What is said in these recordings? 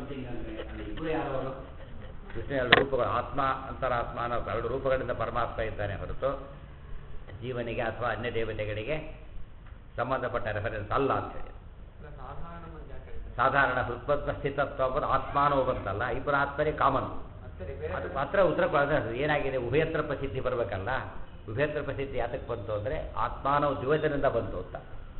Something ಅಂದರೆ ಅಲ್ಲಿ ಇಬ್ಬರು ಯಾರವರು ವಿಷ್ಣು ಎರಡು ರೂಪಗಳು ಆತ್ಮ ಅಂತರಾತ್ಮ ಅನ್ನೋ ಎರಡು ರೂಪಗಳಿಂದ ಪರಮಾತ್ಮ ಇದ್ದಾನೆ ಹೊರತು ಜೀವನಿಗೆ ಅಥವಾ ಅನ್ಯ ದೇವತೆಗಳಿಗೆ ಸಂಬಂಧಪಟ್ಟ ರೆಫರೆನ್ಸ್ ಅಲ್ಲ ಅಂತ ಹೇಳಿ ಸಾಧಾರಣ ಮಂದಿ ಯಾಕೆ ಹೇಳ್ತಾರೆ? ಸಾಧಾರಣ ಹೃತ್ಪದ್ಮ ಸ್ಥಿತತ್ವ ಅಂಬೋದು ಆತ್ಮಾನೋ ಬಂತಲ್ಲ ಇಬ್ಬರು ಆತ್ಮರೇ ಕಾಮನ್ ಅಷ್ಟೇ ಬೇರೆ ಅದು ಮಾತ್ರ ಉತ್ತರ ಕೊಡೋದು ಏನಾಗಿದೆ ಉಭಯತ್ರ ಪ್ರಸಿದ್ಧಿ ಬರಬೇಕಲ್ಲ ಉಭಯತ್ರ ಪ್ರಸಿದ್ಧಿ ಯಾತಕ್ಕೆ ಬಂತು ಅಂದರೆ ಆತ್ಮಾನವ ದ್ವಿವಚನದಿಂದ ಬಂತು ಅಂತ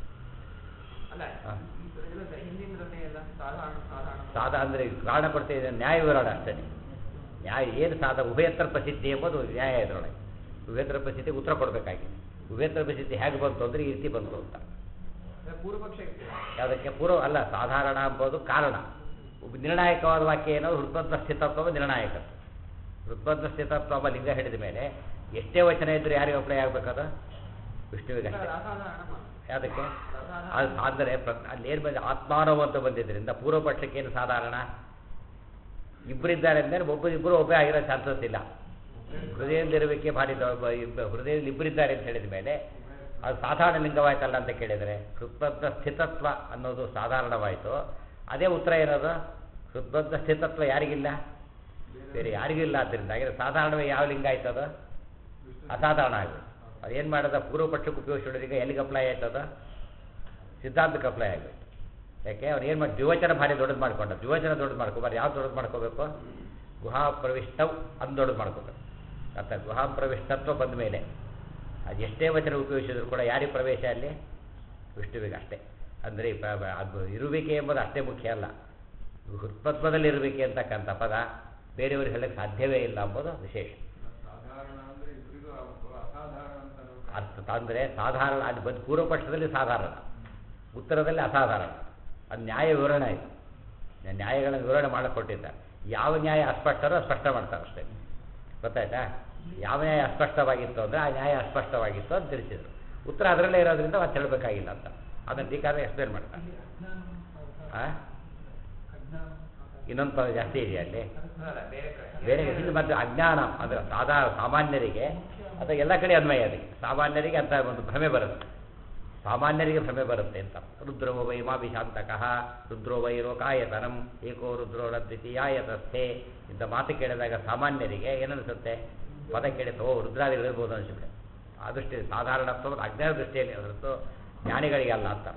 ಅಲ್ಲ ಹಾ. ಇದೆಲ್ಲ ಸರಿ, ಹಿಂದಿನದನ್ನೇ ಎಲ್ಲ ಸಾಧಾರಣ ಸಾಧಾರಣ ಸಾಧ ಅಂದರೆ ಕಾರಣ ಪಡ್ತಿದೆ ನ್ಯಾಯ ವಿವರಣ ಅಷ್ಟೇ ನ್ಯಾಯ ಏನು ಸಾಧ ಉಭಯತ್ರ ಪ್ರಸಿದ್ಧಿ ಎಂಬುದು ನ್ಯಾಯ ಇದರೊಳಗೆ ಉಭಯತ್ರ ಪ್ರಸಿದ್ಧಿಗೆ ಉತ್ತರ ಕೊಡಬೇಕಾಗಿದೆ ಉಭಯತ್ರ ಪ್ರಸಿದ್ಧಿ ಹೇಗೆ ಬಂತು ಅಂದರೆ ಈ ರೀತಿ ಬಂತು ಅಂತ ಅಂದ್ರೆ ಪೂರ್ವ ಪಕ್ಷ ಇರ್ತದೆ ಯಾವುದಕ್ಕೆ ಪೂರ್ವ ಅಲ್ಲ ಸಾಧಾರಣ ಎಂಬುದು ಕಾರಣ ಒಬ್ಬ ನಿರ್ಣಾಯಕವಾದ ವಾಕ್ಯ ಏನೋ ಹೃತ್ಪದ್ಮ ಸ್ಥಿತತ್ವ ನಿರ್ಣಾಯಕ ಹೃತ್ಪದ್ಮ ಸ್ಥಿತತ್ವ ಎಂಬ ಲಿಂಗ ಹಿಡಿದ ಮೇಲೆ ಎಷ್ಟೇ ವಚನ ಇದ್ದರೂ ಯಾರಿಗೆ ಅಪ್ಲೈ ಆಗಬೇಕದು ವಿಷ್ಣುವಿಗೆ ಅಷ್ಟೇ ಅಸಾಧಾರಣ ಮಾತು. ಯಾವುದಕ್ಕೆ ಅಸಾಧಾರಣ ಅದು ಅಂದರೆ ಪ್ರ- ಅಲ್ಲಿ ಏನು ಬಂದ ಆತ್ಮಾನವ ಅಂತ ಬಂದಿದ್ದರಿಂದ ಪೂರ್ವ ಪಕ್ಷಕ್ಕೆ ಏನು ಸಾಧಾರಣ ಇಬ್ಬರಿದ್ದಾರೆ ಅಂದರೆ ಒಬ್ಬರು ಇಬ್ಬರು ಒಬ್ಬೇ ಆಗಿರೋ ಚಾನ್ಸಸ್ ಇಲ್ಲ ಹೃದಯದಲ್ಲಿರುವಿಕೆ ಭಾರಿ ದೊ- ಇಬ್ಬ- ಹೃದಯದಲ್ಲಿ ಇಬ್ಬರಿದ್ದಾರೆ ಅಂತ ಹೇಳಿದ ಮೇಲೆ ಅದು ಸಾಧಾರಣ ಲಿಂಗವಾಯ್ತಲ್ಲ ಅಂತ ಕೇಳಿದರೆ ಹೃತ್ಬದ್ಧ ಸ್ಥಿತತ್ವ ಅನ್ನೋದು ಸಾಧಾರಣವಾಯಿತು ಅದೇ ಉತ್ತರ ಏನದು ಹೃತ್ಬದ್ಧ ಸ್ಥಿತತ್ವ ಯಾರಿಗಿಲ್ಲ ಬೇರೆ ಯಾರಿಗಿಲ್ಲ ಆದ್ದರಿಂದ ಹಾಗೆ ಸಾಧಾರಣವೇ ಯಾವ ಲಿಂಗ ಆಯ್ತು ಅದು ಅಸಾಧಾರಣ ಆಗಿದೆ ಅದೇನು ಮಾಡೋದ ಪೂರ್ವ ಪಕ್ಷಕ್ಕೆ ಉಪಯೋಗಿಸೋದ್ರಿಗೆ ಎಲ್ಲಿಗೆ ಅಪ್ಲೈ ಆಯ್ತದ ಸಿದ್ಧಾಂತಕ್ಕೆ ಅಪ್ಲೈ ಆಗೋಯ್ತು ಯಾಕೆ ಅವ್ರು ಏನು ಮಾಡಿ ದ್ವಿವಚನ ಭಾರಿ ದೊಡ್ಡದು ಮಾಡ್ಕೊಂಡ ದ್ವಿವಚನ ದೊಡ್ಡದು ಮಾಡ್ಕೋಬಾರ್ದು ಯಾವ್ದು ದೊಡ್ಡದು ಮಾಡ್ಕೋಬೇಕು ಗುಹಾ ಪ್ರವಿಷ್ಟವ್ ಅದು ದೊಡ್ಡದು ಮಾಡ್ಕೋಬೇಕು ಅರ್ಥ ಗುಹಾ ಪ್ರವಿಷ್ಟತ್ವ ಬಂದ ಮೇಲೆ ಅದು ಎಷ್ಟೇ ವಚನ ಉಪಯೋಗಿಸಿದ್ರು ಕೂಡ ಯಾರಿಗೆ ಪ್ರವೇಶ ಅಲ್ಲಿ ವಿಷ್ಣುವಿಗೆ ಅಷ್ಟೇ ಅಂದರೆ ಅದು ಇರುವಿಕೆ ಎಂಬುದು ಅಷ್ಟೇ ಮುಖ್ಯ ಅಲ್ಲ ಹೃತ್ಪದ್ಮದಲ್ಲಿ ಇರುವಿಕೆ ಅಂತಕ್ಕಂಥ ಪದ ಬೇರೆಯವ್ರಿಗೆ ಹೇಳಕ್ಕೆ ಸಾಧ್ಯವೇ ಇಲ್ಲ ಎಂಬುದು ವಿಶೇಷ ಸಾಧಾರಣ ಅಂದ್ರೆ ಇಬ್ಬರಿಗೂ ಅಸಾಧಾರಣ ಅಂತ ನಾವು ಅರ್ಥ ಅಂದರೆ ಸಾಧಾರಣ ಅದು ಬಂದು ಪೂರ್ವಪಕ್ಷದಲ್ಲಿ ಸಾಧಾರಣ ಉತ್ತರದಲ್ಲಿ ಅಸಾಧಾರಣ ಅದು ನ್ಯಾಯ ವಿವರಣೆ ಆಯಿತು ನ್ಯಾಯಗಳನ್ನು ವಿವರಣೆ ಮಾಡಿಕೊಟ್ಟಿದ್ದಾರೆ ಯಾವ ನ್ಯಾಯ ಅಸ್ಪಷ್ಟರೋ ಸ್ಪಷ್ಟ ಮಾಡ್ತಾರೆ ಅಷ್ಟೇ ಗೊತ್ತಾಯ್ತಾ ಯಾವ ನ್ಯಾಯ ಅಸ್ಪಷ್ಟವಾಗಿತ್ತು ಅಂದರೆ ಆ ನ್ಯಾಯ ಅಸ್ಪಷ್ಟವಾಗಿತ್ತು ಅಂತ ತಿಳಿಸಿದರು ಉತ್ತರ ಅದರಲ್ಲೇ ಇರೋದ್ರಿಂದ ಮತ್ತೆ ಹೇಳಬೇಕಾಗಿಲ್ಲ ಅಂತ ಅದನ್ನು ಟೀಕಾರ ಎಕ್ಸ್ಪ್ಲೇನ್ ಮಾಡ್ತಾರೆ ಆ? ಇನ್ನೊಂದು ಪದ ಜಾಸ್ತಿ ಇದೆಯಾ ಅಲ್ಲಿ ಅಲ್ಲ, ಬೇರೆ ಕಡೆ ಬೇರೆ ಇಲ್ಲಿ ಮತ್ತೆ ಅಜ್ಞಾನ ಅಂದರೆ ಸಾಧಾ ಸಾಮಾನ್ಯರಿಗೆ ಅಥವಾ ಎಲ್ಲ ಕಡೆ ಅನ್ವಯ ಅದಕ್ಕೆ ಸಾಮಾನ್ಯರಿಗೆ ಅಂತ ಒಂದು ಭ್ರಮೆ ಬರುತ್ತೆ ಸಾಮಾನ್ಯರಿಗೆ ಭ್ರಮೆ ಬರುತ್ತೆ ಅಂತ ರುದ್ರೋ ವೈ ಮಾಭಿಶಾಂತಕಃ ರುದ್ರೋ ವೈ ರೋಕಾಯತನಂ ಏಕೋ ರುದ್ರೋ ದ್ವಿತೀಯಾಯತಸ್ಥೆ ಇಂಥ ಮಾತು ಕೇಳಿದಾಗ ಸಾಮಾನ್ಯರಿಗೆ ಏನನ್ನಿಸುತ್ತೆ ಪದ ಕೇಳಿತು ಓ ರುದ್ರಾದಿಗಳು ಇರ್ಬೋದು ಅನಿಸುತ್ತೆ ಆ ದೃಷ್ಟಿ ಸಾಧಾರಣತ್ವ ಅಜ್ಞಾನ ದೃಷ್ಟಿಯಲ್ಲಿ ಹೊರತು ಜ್ಞಾನಿಗಳಿಗೆ ಅಲ್ಲ ಅಂತ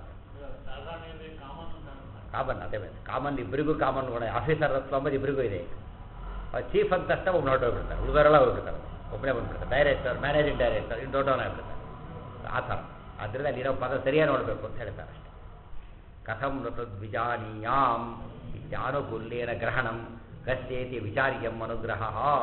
ಕಾಮನ್ ಅದೇ ಬೇರೆ ಕಾಮನ್ ಇಬ್ಬರಿಗೂ ಕಾಮನ್ ಗುಣ ಆಫೀಸರ್ ಹತ್ರ ಅಂಬದು ಇಬ್ಬರಿಗೂ ಇದೆ ಚೀಫ್ ಅಂತ ತಕ್ಷಣ ಒಬ್ಬನು ಹೊರಟೋಗ್ಬಿಡ್ತಾರೆ ಉಳಿದವರೆಲ್ಲ ಹೋಗ್ಬಿಡ್ತಾರೆ ಒಬ್ಬನೇ ಬಂದ್ಬಿಡ್ತಾರೆ ಡೈರೆಕ್ಟರ್ ಮ್ಯಾನೇಜಿಂಗ್ ಡೈರೆಕ್ಟರ್ ಇನ್ನು ದೊಡ್ಡವನ ಆಗ್ಬಿಡ್ತಾರೆ ಆ ಥರ ಆದ್ದರಿಂದ ಅಲ್ಲಿರೋ ಪದ ಸರಿಯಾಗಿ ನೋಡಬೇಕು ಅಂತ ಹೇಳ್ತಾರೆ ಅಷ್ಟೇ ಕಥಂ ಋತದ್ವಿಜಾನೀಯಾಂ ಇತ್ಯಾನುಕೂಲ್ಯೇನ ಗ್ರಹಣಂ ಕಸ್ಯೇತಿ ವಿಚಾರ್ಯಂ ಅನುಗ್ರಹ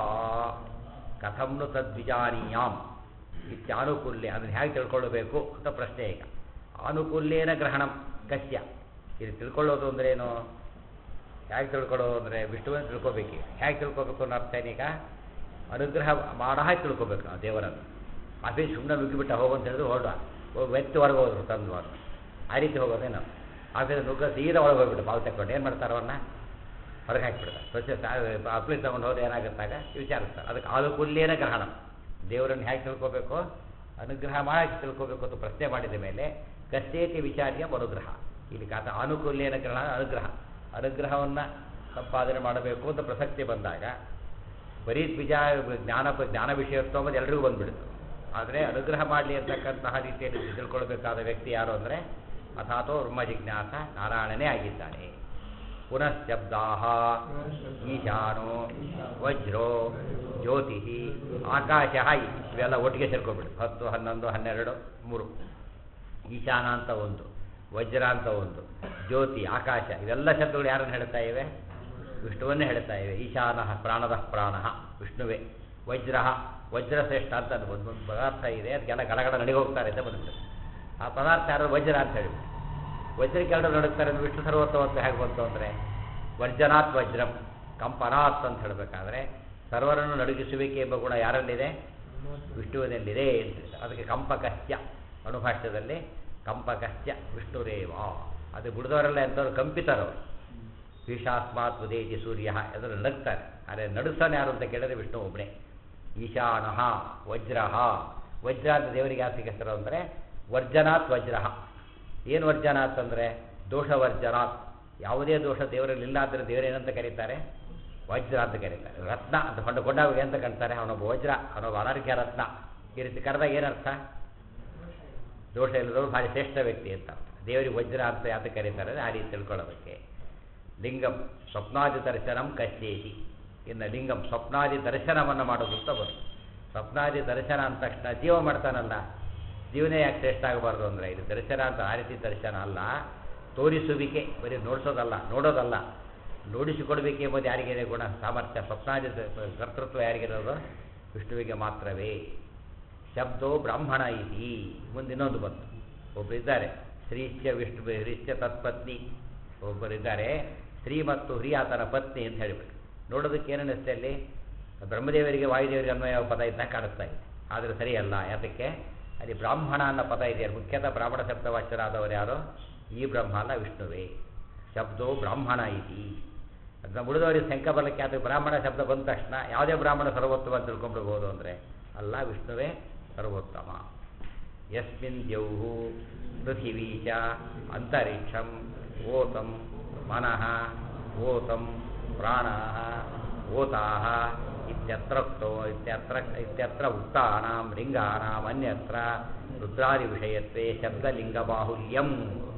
ಕಥಂ ನು ತದ್ವಿಜಾನೀಯಾಂ ಇತ್ಯಾನುಕೂಲ್ಯ ಅದನ್ನು ಹೇಗೆ ತಿಳ್ಕೊಳ್ಳಬೇಕು ಅಂತ ಪ್ರಶ್ನೆ ಈಗ ಆನುಕೂಲ್ಯೇನ ಗ್ರಹಣಂ ಕಸ್ಯ ಇದು ತಿಳ್ಕೊಳ್ಳೋದು ಅಂದ್ರೆ ಏನು ಹೇಗೆ ತಿಳ್ಕೊಳ್ಳೋದು ಅಂದರೆ ವಿಷ್ಣುವನ್ನು ತಿಳ್ಕೊಬೇಕು ಹೇಗೆ ತಿಳ್ಕೊಬೇಕು ಅನ್ನೋ ಅರ್ಥ ಏನೀಗ ಅನುಗ್ರಹ ಮಾಡೋ ಹಾಗೆ ತಿಳ್ಕೊಬೇಕು ನಾವು ದೇವರನ್ನು ಆಫೀಸ್ ಸುಮ್ಮನೆ ನುಗ್ಗಿಬಿಟ್ಟ ಹೋಗು ಅಂತ ಹೇಳಿದ್ರು ಹೊರಡ ವ್ಯಕ್ತಿ ಹೊರಗೆ ಹೋದ್ರು ತಂದು ಅವರು ಆ ರೀತಿ ಹೋಗೋದೇನು ಆಫೀಸ್ ನುಗ್ಗ ಸೀದಾ ಒಳಗೆ ಹೋಗ್ಬಿಟ್ಟು ಬಾವು ತಗೊಂಡು ಏನು ಮಾಡ್ತಾರೆ ಅವನ್ನ ಹೊರಗೆ ಹಾಕಿಬಿಡ್ತಾರೆ ಸ್ವಚ್ಛ ಅಪ್ಲೀಸ್ ತಗೊಂಡು ಹೋದ್ರೆ ಏನಾಗುತ್ತಾಗ ವಿಚಾರಿಸ್ತಾರೆ ಅದಕ್ಕೆ ಆನುಕೂಲ್ಯೇನ ಗ್ರಹಣ ದೇವರನ್ನು ಹೇಗೆ ತಿಳ್ಕೊಬೇಕು ಅನುಗ್ರಹ ಮಾಡಿ ತಿಳ್ಕೊಬೇಕು ಅಂತ ಪ್ರಶ್ನೆ ಮಾಡಿದ ಮೇಲೆ ಕಸ್ತೇತಿ ವಿಚಾರ್ಯ ಅನುಗ್ರಹ ಇಲ್ಲಿ ಕಾತ ಆನುಕೂಲ್ಯೇನ ಗ್ರಹಣ ಅನುಗ್ರಹ ಅನುಗ್ರಹವನ್ನು ಸಂಪಾದನೆ ಮಾಡಬೇಕು ಅಂತ ಪ್ರಸಕ್ತಿ ಬಂದಾಗ ಬರೀ ದ್ವಿಜ ಜ್ಞಾನ ಜ್ಞಾನ ವಿಷಯತ್ವ ಅನ್ನೋದು ಎಲ್ರಿಗೂ ಬಂದ್ಬಿಡುತ್ತೆ ಆದರೆ ಅನುಗ್ರಹ ಮಾಡಲಿ ಅಂತಕ್ಕಂತಹ ರೀತಿಯಲ್ಲಿ ತಿಳ್ಕೊಳ್ಬೇಕಾದ ವ್ಯಕ್ತಿ ಯಾರು ಅಂದರೆ ಅಥಾತೋ ಬ್ರಹ್ಮ ಜಿಜ್ಞಾಸ ನಾರಾಯಣನೇ ಆಗಿದ್ದಾನೆ ಪುನಃಶಬ್ದಾ ಈಶಾನೋ ವಜ್ರೋ ಜ್ಯೋತಿ ಆಕಾಶ ಇವೆಲ್ಲ ಒಟ್ಟಿಗೆ ಸೇರ್ಕೊಂಡ್ಬಿಡು ಹತ್ತು ಹನ್ನೊಂದು ಹನ್ನೆರಡು ಮೂರು ಈಶಾನ ಅಂತ ಒಂದು ವಜ್ರ ಅಂತ ಒಂದು ಜ್ಯೋತಿ ಆಕಾಶ ಇವೆಲ್ಲ ಶಬ್ದಗಳು ಯಾರನ್ನು ಹೇಳ್ತಾ ಇವೆ ವಿಷ್ಣುವನ್ನೇ ಹೇಳ್ತಾ ಇವೆ ಈಶಾನ ಪ್ರಾಣದ ಪ್ರಾಣ ವಿಷ್ಣುವೇ ವಜ್ರ ವಜ್ರಶ್ರೇಷ್ಠ ಅಂತ ಅದು ಒಂದು ಒಂದು ಪದಾರ್ಥ ಇದೆ ಅದಕ್ಕೆಲ್ಲ ಗಡಗಡ ನಡಿಗೆ ಹೋಗ್ತಾರೆ ಅಂತ ಬಂದಿದೆ ಆ ಪದಾರ್ಥ ಯಾರು ವಜ್ರ ಅಂತ ಹೇಳಿ ವಜ್ರಕ್ಕೆ ಎಲ್ಲರೂ ನಡುತ್ತಾರೆ ಅಂದ್ರೆ ವಿಷ್ಣು ಸರ್ವತ್ವತ್ವ ಹೇಗೆ ಬಂತು ಅಂದರೆ ವರ್ಜನಾತ್ ವಜ್ರಂ ಕಂಪನಾತ್ ಅಂತ ಹೇಳಬೇಕಾದ್ರೆ ಸರ್ವರನ್ನು ನಡುಗಿಸುವಿಕೆ ಎಂಬ ಗುಣ ಯಾರಲ್ಲಿದೆ ವಿಷ್ಣುವಿನಲ್ಲಿದೆ ಅಂತ ಹೇಳ್ತಾರೆ. ಅದಕ್ಕೆ ಕಂಪಕಸ್ಯ ಅಣುಭಾಷ್ಯದಲ್ಲಿ ಕಂಪಕಸ್ಯ ವಿಷ್ಣುರೇವ ಅದು ಬಿಡಿದವರೆಲ್ಲ ಎಂಥವ್ರು ಕಂಪಿತರು ಭೀಷಾಸ್ಮಾತ್ ಉದೇಜಿ ಸೂರ್ಯ ಅದನ್ನು ನಡುತ್ತಾರೆ ಆದರೆ ನಡುಸ್ತಾನೆ ಯಾರು ಅಂತ ಕೇಳಿದ್ರೆ ವಿಷ್ಣು ಒಬ್ಬನೇ ಈಶಾನಃ ವಜ್ರ ವಜ್ರ ಅಂತ ದೇವರಿಗೆ ಯಾವ ಸಿಗಸ್ತಾರೋ ಅಂದರೆ ವರ್ಜನಾತ್ ವಜ್ರ ಏನು ವರ್ಜನಾತ್ ಅಂದರೆ ದೋಷವರ್ಜನಾತ್ ಯಾವುದೇ ದೋಷ ದೇವರಲ್ಲಿ ಇಲ್ಲ ಅಂದರೆ ದೇವರೇನಂತ ಕರೀತಾರೆ ವಜ್ರ ಅಂತ ಕರೀತಾರೆ ರತ್ನ ಅಂತ ಕೊಂಡು ಕೊಂಡಾಗ ಅಂತ ಕಾಣ್ತಾರೆ ಅವನೊಬ್ಬ ವಜ್ರ ಅವನೊಬ್ಬ ಅನರ್ಘ್ಯ ರತ್ನ ಈ ರೀತಿ ಕರೆದಾಗ ಏನರ್ಥ ದೋಷ ಇಲ್ಲದವರು ಭಾರಿ ಶ್ರೇಷ್ಠ ವ್ಯಕ್ತಿ ಅಂತ ದೇವರಿಗೆ ವಜ್ರ ಅಂತ ಯಾತ ಕರೀತಾರೆ ಆ ರೀತಿ ತಿಳ್ಕೊಳ್ಳೋದಕ್ಕೆ ಲಿಂಗಂ ಸ್ವಪ್ನಾದಿ ದರ್ಶನಂ ಕಶ್ಯೇತಿ ಇನ್ನು ಲಿಂಗಂ ಸ್ವಪ್ನಾದಿ ದರ್ಶನವನ್ನು ಮಾಡೋದು ಅಂತ ಬಂತು ಸ್ವಪ್ನಾದಿ ದರ್ಶನ ಅಂದ ತಕ್ಷಣ ಜೀವ ಮಾಡ್ತಾನಲ್ಲ ಜೀವನೇ ಯಾಕೆ ಶ್ರೇಷ್ಠ ಆಗಬಾರ್ದು ಅಂದರೆ ಇದು ದರ್ಶನ ಅಂತ ಆ ರೀತಿ ದರ್ಶನ ಅಲ್ಲ ತೋರಿಸುವಿಕೆ ಬರೀ ನೋಡಿಸೋದಲ್ಲ ನೋಡೋದಲ್ಲ ನೋಡಿಸಿಕೊಡ್ಬೇಕು ಎಂಬುದು ಯಾರಿಗಿದೆ ಗುಣ ಸಾಮರ್ಥ್ಯ ಸ್ವಪ್ನಾದಿ ದ- ಕರ್ತೃತ್ವ ಯಾರಿಗಿರೋದು ವಿಷ್ಣುವಿಗೆ ಮಾತ್ರವೇ ಶಬ್ದೋ ಬ್ರಾಹ್ಮಣ ಇತಿ ಮುಂದೆ ಇನ್ನೊಂದು ಬಂತು ಒಬ್ಬರಿದ್ದಾರೆ ಶ್ರೀಶ್ಚ ವಿಷ್ಣು ಹರಿಶ್ಚ ತತ್ಪತ್ನಿ ಒಬ್ಬರಿದ್ದಾರೆ ಸ್ತ್ರೀ ಮತ್ತು ಹರಿ ಆತನ ಪತ್ನಿ ಅಂತ ಹೇಳಿಬಿಟ್ಟು ನೋಡೋದಕ್ಕೆ ಏನನ್ನಿಸ್ತೆ ಅಲ್ಲಿ ಬ್ರಹ್ಮದೇವರಿಗೆ ವಾಯುದೇವರಿಗೆ ಅನ್ವಯ ಪದ ಇದ್ದಾಗ ಕಾಣಿಸ್ತಾ ಇದೆ ಆದರೆ ಸರಿಯಲ್ಲ ಯಾತಕ್ಕೆ ಅಲ್ಲಿ ಬ್ರಾಹ್ಮಣ ಅನ್ನೋ ಪದ ಇದೆಯಲ್ಲ ಮುಖ್ಯತಃ ಬ್ರಾಹ್ಮಣ ಶಬ್ದವಾಚ್ಯರಾದವರು ಯಾರು ಈ ಬ್ರಹ್ಮ ಅಲ್ಲ ವಿಷ್ಣುವೇ ಶಬ್ದೋ ಬ್ರಾಹ್ಮಣ ಇತಿ ಅದನ್ನ ಉಳಿದವರಿಗೆ ಶಂಕ ಬರಲಿಕ್ಕೆ ಅದು ಬ್ರಾಹ್ಮಣ ಶಬ್ದ ಬಂದ ತಕ್ಷಣ ಯಾವುದೇ ಬ್ರಾಹ್ಮಣ ಸರ್ವೋತ್ತಮ ಅಂತ ತಿಳ್ಕೊಂಡ್ಬಿಡ್ಬೋದು ಅಂದರೆ ಅಲ್ಲ ವಿಷ್ಣುವೇ ಸರ್ವೋತ್ತಮ ಯಸ್ಮಿನ್ ದ್ಯೌಹು ಪೃಥಿವೀ ಚ ಅಂತರಿಕ್ಷಂ ಓತಂ ಮನಃ ಓತಂ ಪ್ರಾಣಾಃ ಓತಾಃ ಇತ್ಯತ್ರೋಕ್ತೋ ಇತ್ಯತ್ರ ಇತ್ಯತ್ರ ಉಕ್ತಾನಾಂ ಲಿಂಗಾನಾಂ ಅನ್ಯತ್ರ ರುದ್ರಾದಿ ವಿಷಯತ್ವೇ ಶಬ್ದಲಿಂಗಬಾಹುಲ್ಯಂ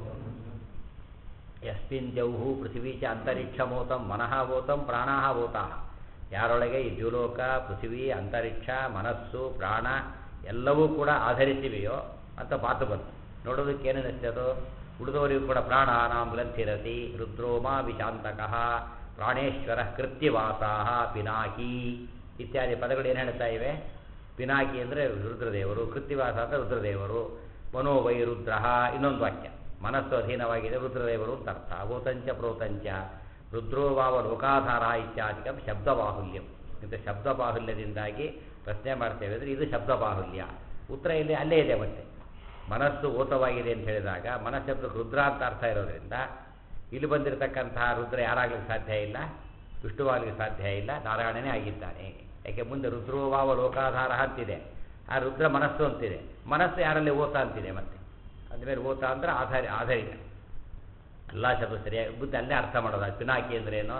ಯಸ್ಮಿನ್ ಜೌಹು ಪೃಥಿವೀ ಚ ಅಂತರಿಕ್ಷಮೋತಂ ಮನಃ ಓತಂ ಪ್ರಾಣಾಃ ಓತಾಃ ಯಾರೊಳಗೆ ಈ ದ್ಯುಲೋಕ ಪೃಥಿವಿ ಅಂತರಿಕ್ಷ ಮನಸ್ಸು ಪ್ರಾಣ ಎಲ್ಲವೂ ಕೂಡ ಆಧರಿಸಿವೆಯೋ ಅಂತ ಮಾತು ಬಂತು ನೋಡೋದಕ್ಕೆ ಏನೇನಿಸ್ತೆ ಅದು ಉಳಿದವರಿಗೂ ಕೂಡ ಪ್ರಾಣಾನಾಂ ಗ್ರಂಥಿರತಿ ರುದ್ರೋಮಾ ವಿಶಾಂತಕಃ ಪ್ರಾಣೇಶ್ವರ ಕೃತ್ಯವಾಸಾಹ ಪಿನಾಕಿ ಇತ್ಯಾದಿ ಪದಗಳು ಏನು ಹೇಳ್ತಾ ಇವೆ ಪಿನಾಕಿ ಅಂದರೆ ರುದ್ರದೇವರು ಕೃತ್ಯವಾಸ ಅಂದರೆ ರುದ್ರದೇವರು ಮನೋವೈ ರುದ್ರ ಇನ್ನೊಂದು ವಾಕ್ಯ ಮನಸ್ಸು ಅಧೀನವಾಗಿದೆ ರುದ್ರದೇವರು ಅಂತ ಅರ್ಥ ಓತಂಚ ಪ್ರೋತಂಚ ರುದ್ರೋವಾವ ಲೋಕಾಧಾರ ಇತ್ಯಾದಿಕಂ ಶಬ್ದಬಾಹುಲ್ಯಂ ಇಂಥ ಶಬ್ದಬಾಹುಲ್ಯದಿಂದಾಗಿ ಪ್ರಶ್ನೆ ಮಾಡ್ತೇವೆ ಅಂದರೆ ಇದು ಶಬ್ದಬಾಹುಲ್ಯ ಉತ್ತರ ಇಲ್ಲಿ ಅಲ್ಲೇ ಇದೆ ಮತ್ತೆ ಮನಸ್ಸು ಓತವಾಗಿದೆ ಅಂತ ಹೇಳಿದಾಗ ಮನಸ್ಸಬ್ದಕ್ಕೆ ರುದ್ರ ಅಂತ ಅರ್ಥ ಇರೋದ್ರಿಂದ ಇಲ್ಲಿ ಬಂದಿರತಕ್ಕಂತಹ ರುದ್ರ ಯಾರಾಗಲಿಕ್ಕೆ ಸಾಧ್ಯ ಇಲ್ಲ ವಿಷ್ಣುವಾಗಲಿಕ್ಕೆ ಸಾಧ್ಯ ಇಲ್ಲ ನಾರಾಯಣನೇ ಆಗಿದ್ದಾನೆ ಯಾಕೆ ಮುಂದೆ ರುದ್ರೋವಾವ ಲೋಕಾಧಾರ ಅಂತಿದೆ ಆ ರುದ್ರ ಮನಸ್ಸು ಅಂತಿದೆ ಮನಸ್ಸು ಯಾರಲ್ಲಿ ಓತ ಅಂತಿದೆ ಮತ್ತೆ ಅಂದಮೇಲೆ ಓತ ಅಂದರೆ ಆಧಾರ ಆಧಾರಿತ ಎಲ್ಲ ಶಬ್ದ ಸರಿಯಾಗಿ ಬುದ್ಧಿ ಅಲ್ಲೇ ಅರ್ಥ ಮಾಡೋದು ಪಿನಾಕಿ ಅಂದ್ರೇನು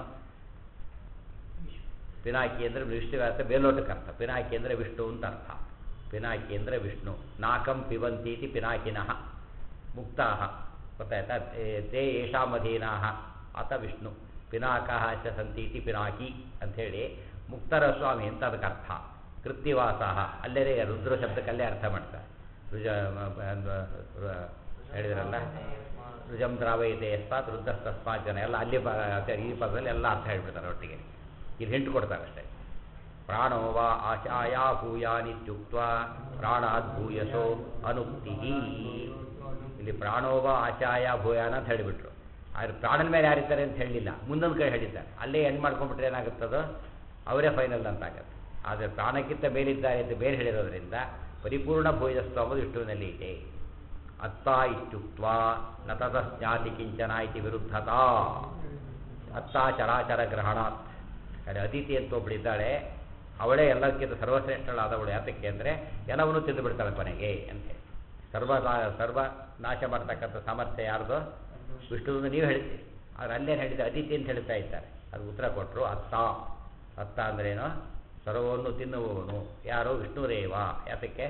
ಪಿನಾಕಿ ಅಂದರೆ ವಿಷ್ಣು ಅರ್ಥ ಬೇಲೋಟಕ್ಕೆ ಅರ್ಥ ಪಿನಾಕಿ ಅಂದರೆ ವಿಷ್ಣು ಅಂತ ಅರ್ಥ ಪಿನಾಕಿ ಅಂದರೆ ವಿಷ್ಣು ನಾಕಂ ಪಿಬಂತೀತಿ ಪಿನಾಕಿನಃ ಮುಕ್ತಾಹ ಗೊತ್ತಾಯ್ತಾ ತೇ- ತೇ ಯೇಷಾಮಧೀನಾಹ ಆತ ವಿಷ್ಣು ಪಿನಾಕಃ ಚ ಸಂತೀತಿ ಪಿನಾಕಿ ಅಂಥೇಳಿ ಮುಕ್ತರ ಸ್ವಾಮಿ ಅಂತ ಅದಕ್ಕೆ ಅರ್ಥ ಕೃತ್ತಿವಾಸಃ ಅಲ್ಲೇ ರುದ್ರ ಶಬ್ದಕ್ಕಲ್ಲೇ ಅರ್ಥ ಮಾಡ್ತಾರೆ ರುಜ ಮ- ಮ- ರು- ಹೇಳಿದ್ರಲ್ಲ ರುಜಂ ದ್ರಾವಯತೆ ಯಸ್ಮಾತ್ ರುದ್ರಸ್ತಸ್ಮಾತ್ ಜನ ಎಲ್ಲ ಅಲ್ಲಿ ಬ ಅದೇ ಈ ಪದದಲ್ಲಿ ಎಲ್ಲ ಅರ್ಥ ಹೇಳ್ಬಿಡ್ತಾರೆ ಒಟ್ಟಿಗೆ ಇಲ್ಲಿ ಹಿಂಟು ಕೊಡ್ತಾರೆ ಅಷ್ಟೇ ಪ್ರಾಣೋ ವಾ ಆಶಾಯಾ ಭೂಯಾನಿತ್ಯುಕ್ತ ಪ್ರಾಣಾದ್ ಭೂಯಸೋ ಅನುಕ್ತಿ ಇಲ್ಲಿ ಪ್ರಾಣೋವ ಆಶಾಯ ಭೂಯಾನ ಅಂತ ಹೇಳಿಬಿಟ್ರು ಆದ್ರೆ ಪ್ರಾಣನ ಮೇಲೆ ಯಾರಿದ್ದಾರೆ ಅಂತ ಹೇಳಲಿಲ್ಲ ಮುಂದೊಂದು ಕಡೆ ಹೇಳಿದ್ದಾರೆ ಅಲ್ಲೇ ಎಂಡ್ ಮಾಡ್ಕೊಂಡ್ಬಿಟ್ರೆ ಏನಾಗುತ್ತದೋ ಅವರೇ ಫೈನಲ್ ಅಂತ ಆಗುತ್ತೆ ಆದರೆ ಪ್ರಾಣಕ್ಕಿಂತ ಮೇಲಿದ್ದಾರೆ ಅಂತ ಬೇರೆ ಹೇಳಿರೋದ್ರಿಂದ ಪರಿಪೂರ್ಣ ಭೂಯಸ್ತು ಅಂಬುದು ವಿಷ್ಣುವಿನಲ್ಲಿ ಇದೆ ಅತ್ತ ಇತ್ಯುಕ್ತ ನ ತದ ಜ್ಞಾತಿ ಕಿಂಚನ ಇತಿ ವಿರುದ್ಧತಾ ಅತ್ತ ಚರಾಚರ ಗ್ರಹಣಾತ್ ಕಡೆ ಅದಿತಿ ಅಂತ ಒಬ್ಬಳಿದ್ದಾಳೆ ಅವಳೇ ಎಲ್ಲಕ್ಕಿಂತ ಸರ್ವಶ್ರೇಷ್ಠಳಾದವಳು ಯಾತಕ್ಕೆ ಅಂದರೆ ಎಲ್ಲವನ್ನೂ ತಿಂದು ಬಿಡ್ತಾಳೆ ಕೊನೆಗೆ ಅಂತ ಹೇಳಿ ಸರ್ವ ನಾ- ಸರ್ವ ನಾಶ ಮಾಡ್ತಕ್ಕಂಥ ಸಾಮರ್ಥ್ಯ ಯಾರ್ದು ವಿಷ್ಣುವನ್ನು ನೀವು ಹೇಳ್ತೀರಿ ಆದರೆ ಅಲ್ಲೇನು ಹೇಳಿದ್ರೆ ಅದಿತಿ ಅಂತ ಹೇಳ್ತಾ ಇದ್ದಾರೆ ಅದು ಉತ್ತರ ಕೊಟ್ಟರು ಅತ್ತ ಅತ್ತ ಅಂದ್ರೇನು ಸರ್ವವನ್ನು ತಿನ್ನುವವನು ಯಾರು ವಿಷ್ಣುರೇವ ಯಾತಕ್ಕೆ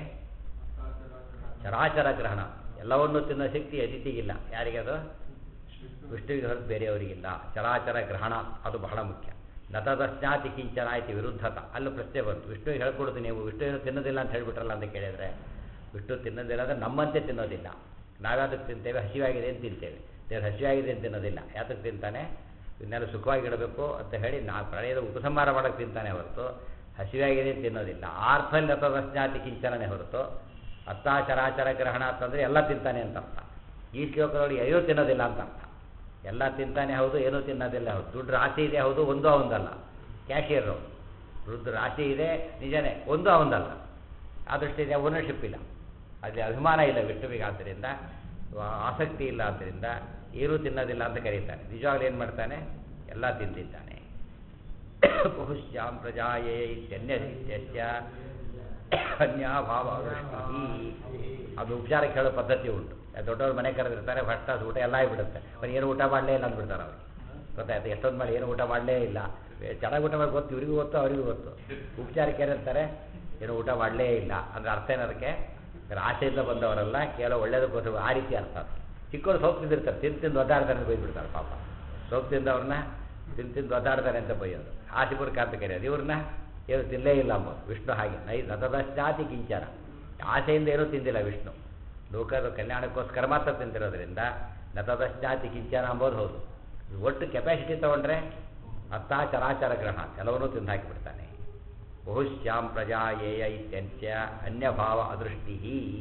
ಚರಾಚರ ಗ್ರಹಣ ಎಲ್ಲವನ್ನೂ ತಿನ್ನೋ ಶಕ್ತಿ ಅದಿತಿಗಿಲ್ಲ ಯಾರಿಗದು ವಿಷ್ಣುವಿಗೆ ಹೊರತು ಬೇರೆಯವರಿಗಿಲ್ಲ ಚರಾಚರ ಗ್ರಹಣ ಅದು ಬಹಳ ಮುಖ್ಯ ನತದಸ್ನಾತಿ ಕಿಂಚನ ಆಯ್ತು ವಿರುದ್ಧತ ಅಲ್ಲೂ ಪ್ರಶ್ನೆ ಬಂತು ವಿಷ್ಣುವಿಗೆ ಹೇಳ್ಕೊಡ್ತೀನಿ ನೀವು ವಿಷ್ಣು ಏನು ತಿನ್ನೋದಿಲ್ಲ ಅಂತ ಹೇಳ್ಬಿಟ್ರಲ್ಲ ಅಂತ ಕೇಳಿದರೆ ವಿಷ್ಣು ತಿನ್ನೋದಿಲ್ಲ ಅಂದರೆ ನಮ್ಮಂತೆ ತಿನ್ನೋದಿಲ್ಲ ನಾವ್ಯಾವುದಕ್ಕೆ ತಿಂತೇವೆ ಹಸಿವಾಗಿದೆ ಅಂತ ತಿಂತೇವೆ ದೇವ್ರು ಹಸಿವಾಗಿದೆ ಅಂತ ತಿನ್ನೋದಿಲ್ಲ ಯಾತಕ್ಕೆ ತಿಂತಾನೆ ಇನ್ನೆಲ್ಲ ಸುಖವಾಗಿಡಬೇಕು ಅಂತ ಹೇಳಿ ನಾ ಪ್ರಣಯದ ಉಪಸಂಹಾರ ಮಾಡೋಕ್ಕೆ ತಿಂತಾನೆ ಹೊರತು ಹಸಿವಾಗಿದೆ ಅಂತ ತಿನ್ನೋದಿಲ್ಲ ಆರ್ಥಲ್ಲಿ ನತದಸ್ನಾತಿ ಕಿಂಚನನೇ ಹೊರತು ಅತ್ತಾಚರಾಚರ ಗ್ರಹಣ ಅಂತಂದರೆ ಎಲ್ಲ ತಿಂತಾನೆ ಅಂತ ಅರ್ಥ ಈ ಶ್ಲೋಕದೊಳಗೆ ಅಯ್ಯೋ ತಿನ್ನೋದಿಲ್ಲ ಅಂತ ಅರ್ಥ ಎಲ್ಲ ತಿಂತಾನೆ ಹೌದು ಏನೂ ತಿನ್ನೋದಿಲ್ಲ ಹೌದು ದುಡ್ಡು ರಾಶಿ ಇದೆ ಹೌದು ಒಂದು ಅವನದಲ್ಲ ಕ್ಯಾಶಿಯರು ದುಡ್ಡು ರಾಶಿ ಇದೆ ನಿಜನೇ ಒಂದು ಅವನದಲ್ಲ ಆ ದೃಷ್ಟಿಯಿಂದ ಓನರ್ಶಿಪ್ ಇಲ್ಲ ಅಲ್ಲಿ ಅಭಿಮಾನ ಇಲ್ಲ ವಿಷ್ಣುವಿಗೆ ಆದ್ದರಿಂದ ಆ- ಆಸಕ್ತಿ ಇಲ್ಲ ಆದ್ದರಿಂದ ಏನೂ ತಿನ್ನೋದಿಲ್ಲ ಅಂತ ಕರೀತಾನೆ ನಿಜವಾಗ್ಲೂ ಏನು ಮಾಡ್ತಾನೆ ಎಲ್ಲ ತಿಂತಿದ್ದಾನೆ ಬಹುಶ್ಯಾಂ ಪ್ರಜಾಯೇ ಇತ್ಯನ್ಯ ಅನ್ಯಾಭಾವ ವೃಷ್ಟಿ ಅದು ಉಪಚಾರಕ್ಕೆ ಹೇಳೋ ಪದ್ಧತಿ ಉಂಟು ದೊಡ್ಡವ್ರ ಮನೆ ಕರೆದಿರ್ತಾರೆ ಫಸ್ಟ್ ಕ್ಲಾಸ್ ಊಟ ಎಲ್ಲ ಆಗಿಬಿಡುತ್ತೆ ಬರೀ ಏನು ಊಟ ಮಾಡಲೇ ಇಲ್ಲ ಅಂದ್ಬಿಡ್ತಾರೆ ಅವ್ರು ಗೊತ್ತಾಯ್ತು ಎಷ್ಟೊಂದು ಮಾಡಿ ಏನು ಊಟ ಮಾಡಲೇ ಇಲ್ಲ ಏ, ಚೆನ್ನಾಗಿ ಊಟ ಮಾಡಿ ಗೊತ್ತು ಇವ್ರಿಗೂ ಗೊತ್ತು ಅವರಿಗೂ ಗೊತ್ತು ಉಪಚಾರಕ್ಕೆ ಏನಿರ್ತಾರೆ ಏನು ಊಟ ಮಾಡಲೇ ಇಲ್ಲ ಅಂದ್ರೆ ಅರ್ಥ ಏನದಕ್ಕೆ ಅಂದ್ರೆ ಆಸೆಯಿಂದ ಬಂದವರೆಲ್ಲ ಕೇವಲ ಒಳ್ಳೇದಕ್ಕೋಸ್ಕರ ಆ ರೀತಿ ಅರ್ಥ ಅದು. ಚಿಕ್ಕವರು ಸೋಪ್ ತಿಂದಿರ್ತಾರೆ ತಿಂದು ತಿಂದು ಒದ್ದಾಡ್ತಾರೆ ಅಂತ ಬೈದ್ಬಿಡ್ತಾರೆ ಪಾಪ ಸೋಪ್ ತಿಂದವ್ರನ್ನ ತಿಂದು ತಿಂದು ಒದ್ದಾಡ್ತಾರೆ ಅಂತ ಬೈಯೋದು ಆಶಿಪುರಕ ಅಂತ ಕರೆಯೋದು ಇವ್ರನ್ನ ಏನು ತಿನ್ನಲೇ ಇಲ್ಲ ಅಂಬೋದು ವಿಷ್ಣು ಹಾಗೆ ನೈ ನತದಶ್ಚಾತಿ ಕಿಂಚನ ಆಸೆಯಿಂದ ಏನೂ ತಿಂದಿಲ್ಲ ವಿಷ್ಣು ಲೋಕದ ಕಲ್ಯಾಣಕ್ಕೋಸ್ಕರ ಮಾತ್ರ ತಿಂದಿರೋದ್ರಿಂದ ನತದಶ್ಚಾತಿ ಕಿಂಚನ ಅಂಬೋದು ಹೌದು ಒಟ್ಟು ಕೆಪಾಸಿಟಿ ತಗೊಂಡ್ರೆ ಅತ್ತ ಚರಾಚರ ಗ್ರಹಣ ಎಲ್ಲವನ್ನೂ ತಿಂದು ಹಾಕಿಬಿಡ್ತಾನೆ ಬಹುಶ್ಯಾಂ ಪ್ರಜಾಯೇಯ ಇತ್ಯಂತ್ಯ ಅನ್ಯಭಾವ ಅದೃಷ್ಟಿ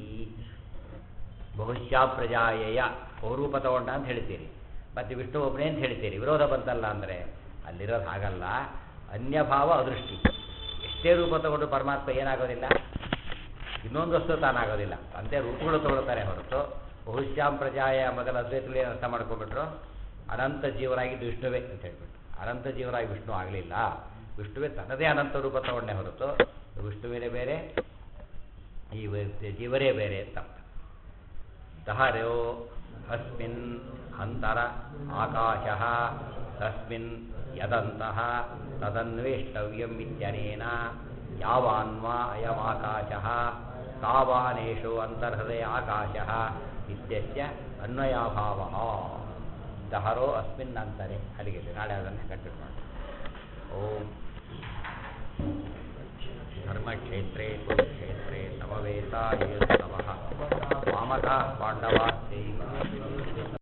ಬಹುಶ್ಯಾ ಪ್ರಜಾಯೇಯ ಬಹುರೂಪ ತಗೊಂಡ ಅಂತ ಹೇಳ್ತೀರಿ ಮತ್ತು ವಿಷ್ಣು ಒಬ್ಬನೇ ಅಂತ ಹೇಳ್ತೀರಿ ವಿರೋಧ ಬಂತಲ್ಲ ಅಂದರೆ ಅಲ್ಲಿರೋದು ಹಾಗಲ್ಲ ಅನ್ಯಭಾವ ಅದೃಷ್ಟಿ ಎಷ್ಟೇ ರೂಪ ತಗೊಂಡು ಪರಮಾತ್ಮ ಏನಾಗೋದಿಲ್ಲ ಇನ್ನೊಂದು ವಸ್ತು ತಾನಾಗೋದಿಲ್ಲ ಅಂತೆ ರೂಪಗಳು ತಗೊಳ್ತಾರೆ ಹೊರತು ಬಹುಶ್ಯಾಂ ಪ್ರಜಾಯ ಮೊದಲ ಅದ್ವೈತದಲ್ಲಿ ಏನು ಅರ್ಥ ಮಾಡ್ಕೊಂಡ್ಬಿಟ್ರು ಅನಂತ ಜೀವರಾಗಿದ್ದು ವಿಷ್ಣುವೇ ಅಂತ ಹೇಳ್ಬಿಟ್ಟು ಅನಂತ ಜೀವರಾಗಿ ವಿಷ್ಣು ಆಗಲಿಲ್ಲ ವಿಷ್ಣುವೇ ತನ್ನದೇ ಅನಂತ ರೂಪ ತಗೊಂಡೆ ಹೊರತು ವಿಷ್ಣುವಿನೇ ಬೇರೆ ಈ ವ- ಜೀವರೇ ಬೇರೆ ಅಂತ ಅರ್ಥ ದಹರೋ ಅಸ್ಮಿನ್ ಅಂತರ ಆಕಾಶ ತಸ್ಮಿನ್ ಯದಂತಹ ತದನ್ವೇಷ್ಟವ್ಯಂ ಇತ್ಯನೇನ ಯಾವಾನ್ವಾ ಅಯಮಾಕಾಶ ತಾವಾನೇಷು ಅಂತರ್ಹೃದಯ ಆಕಾಶ ಇತ್ಯಸ್ಯ ಅನ್ವಯಾಭಾವ ದಹರೋ ಅಸ್ಮಿನ್ ಅಂತರೆ ಅಲ್ಲಿಗೆ ನಾಳೆ ಅದನ್ನು ಕಂಟಿನ್ಯೂ ಮಾಡಿ ಓಂ ಧರ್ಮಕ್ಷೇತ್ರೇ ಕುರುಕ್ಷೇತ್ರೇ ಸಮವೇತಾಯೇತವಃ ಮಾಮಕಃ ಪಾಂಡವಾಶ್ಚೈವ